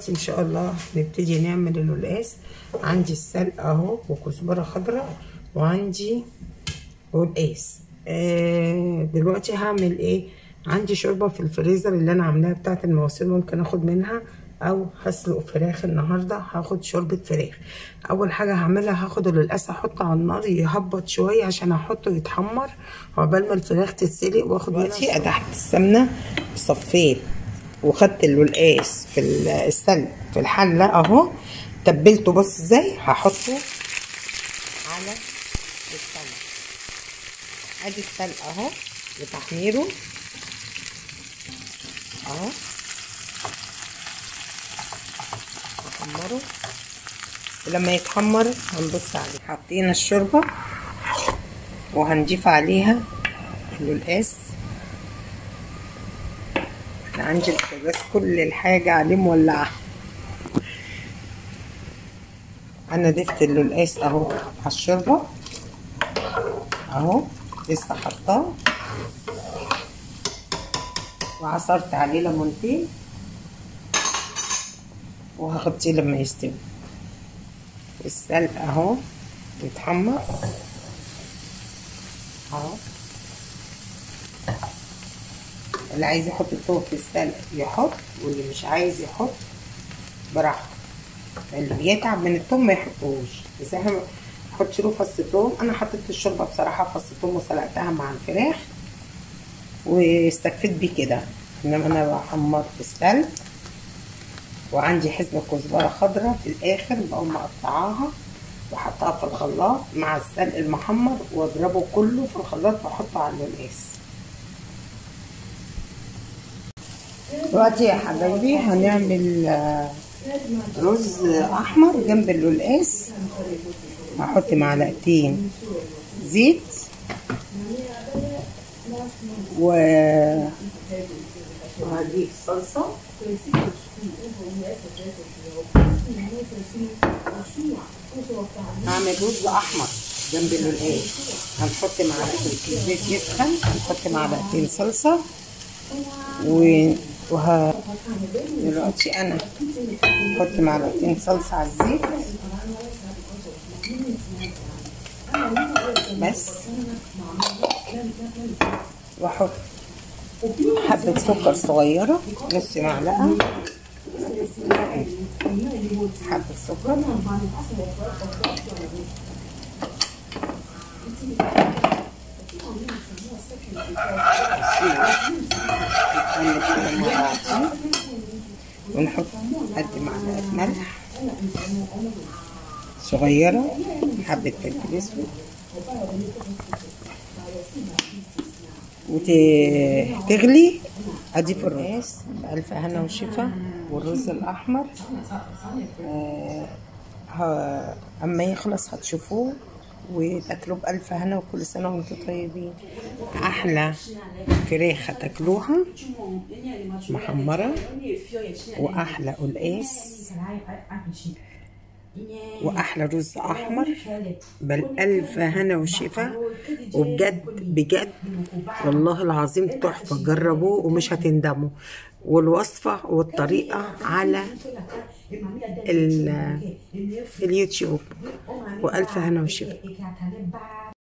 دلوقتي ان شاء الله نبتدي نعمل القلقاس عندي السلق اهو وكزبره خضراء وعندي قلقاس آه دلوقتي هعمل ايه عندي شوربه في الفريزر اللي انا عاملاها بتاعه المواسير ممكن اخد منها او هسلق فراخ النهارده هاخد شوربه فراخ اول حاجه هعملها هاخد القلقاس احطه على النار يهبط شويه عشان احطه يتحمر عقبال ما الفراخ تتسلق واخد دلوقتي ادحت السمنه صفيت وخدت القلقاس في السلق في الحله اهو تبلته بص ازاي هحطه على السلق ادي السلق اهو لتحميره اهو نحمره ولما يتحمر هنبص عليه حطينا الشوربه وهنضيف عليها القلقاس انا عندي البوتاجاز كل الحاجه عليه مولعه انا ضفت القلقاس اهو على الشوربه اهو لسه حطاه وعصرت عليه ليمونتين وهغطيه لما يستوي السلق اهو يتحمر اهو اللي عايز يحط الثوم في السلق يحط واللي مش عايز يحط براحته اللي بيتعب من الثوم ما يحطوش بس احنا نحط له فص ثوم انا حطيت في الشوربه بصراحه فص ثوم وسلقتها مع الفراخ واستكفيت بيه كده انما انا بحمر في السلق وعندي حزمه كزبره خضراء في الاخر بقوم مقطعاها واحطها في الخلاط مع السلق المحمر واضربه كله في الخلاط واحطه على القلقاس دلوقتي يا حبايبي هنعمل رز احمر جنب القلقاس هحط معلقتين زيت و وهضيف صلصه هعمل رز احمر جنب القلقاس هنحط معلقتين الزيت يسخن هنحط معلقتين صلصه و وه دلوقتي انا احط معلقتين صلصه على الزيت بس واحط حبة سكر صغيرة نص معلقة حبة سكر ونحط قد معلقة ملح صغيرة حبة فلفل اسود وتغلي اضيف الرز بألف هنا وشفا والرز الاحمر آه اما يخلص هتشوفوه وتاكلوه بألف هنا وكل سنة وانتم طيبين أحلى فراخ هتاكلوها محمرة وأحلى قلقاس واحلى رز احمر بالالف هنا وشفا وبجد بجد والله العظيم تحفه جربوه ومش هتندموا والوصفه والطريقه على اليوتيوب والف هنا وشفا